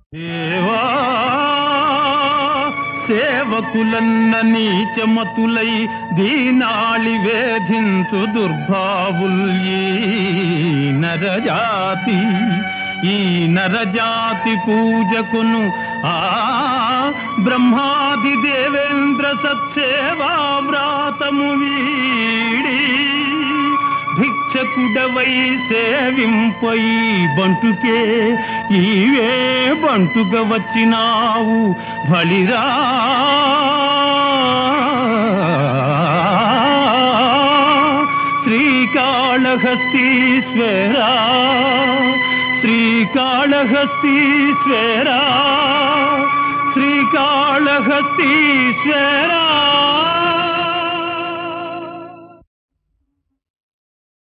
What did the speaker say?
దేవా సేవకులన్న నీచమతులై దీనాళి వేధించు దుర్భావుల్యీ నరజాతి ఈ నరజాతి పూజకును ఆ బ్రహ్మాది దేవేంద్ర సత్సేవా వ్రాతము వీడి భిక్షకుడవై సేవింపై బంటుకే ఈవే బంటుగా వచ్చినావు బలిరా శ్రీకాళహస్తీశ్వరా శ్రీకాళహస్తీశ్వరా శ్రీకాళహస్తీశ్వరా